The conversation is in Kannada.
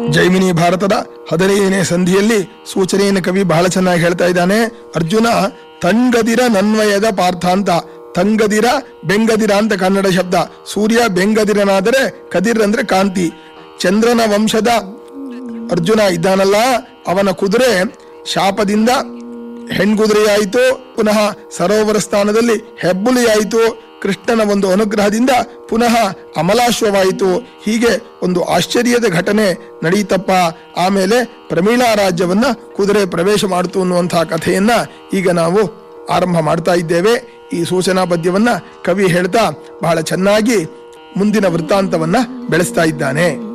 ಜೈಮಿನಿ ಭಾರತದ ಹದಿನೈದನೇ ಸಂಧಿಯಲ್ಲಿ ಸೂಚನೆಯನ್ನು ಕವಿ ಬಹಳ ಚೆನ್ನಾಗಿ ಹೇಳ್ತಾ ಇದ್ದಾನೆ ಅರ್ಜುನ ತಂಗದಿರ ನನ್ವಯದ ಪಾರ್ಥಾಂತ ತಂಗದಿರ ಬೆಂಗದಿರ ಅಂತ ಕನ್ನಡ ಶಬ್ದ ಸೂರ್ಯ ಬೆಂಗದಿರನಾದರೆ ಕದಿರ್ ಅಂದ್ರೆ ಕಾಂತಿ ಚಂದ್ರನ ವಂಶದ ಅರ್ಜುನ ಇದ್ದಾನಲ್ಲ ಅವನ ಕುದುರೆ ಶಾಪದಿಂದ ಹೆಣ್ಗುದುರೆಯಾಯಿತು ಪುನಃ ಸರೋವರ ಸ್ಥಾನದಲ್ಲಿ ಹೆಬ್ಬುಲಿಯಾಯಿತು ಕೃಷ್ಣನ ಒಂದು ಅನುಗ್ರಹದಿಂದ ಪುನಃ ಅಮಲಾಶ್ವವಾಯಿತು ಹೀಗೆ ಒಂದು ಆಶ್ಚರ್ಯದ ಘಟನೆ ನಡೆಯಿತಪ್ಪ ಆಮೇಲೆ ಪ್ರಮೀಳಾ ರಾಜ್ಯವನ್ನ ಕುದುರೆ ಪ್ರವೇಶ ಮಾಡಿತು ಅನ್ನುವಂತಹ ಕಥೆಯನ್ನ ಈಗ ನಾವು ಆರಂಭ ಮಾಡ್ತಾ ಇದ್ದೇವೆ ಈ ಸೂಚನಾ ಪದ್ಯವನ್ನ ಕವಿ ಹೇಳ್ತಾ ಬಹಳ ಚೆನ್ನಾಗಿ ಮುಂದಿನ ವೃತ್ತಾಂತವನ್ನ ಬೆಳೆಸ್ತಾ ಇದ್ದಾನೆ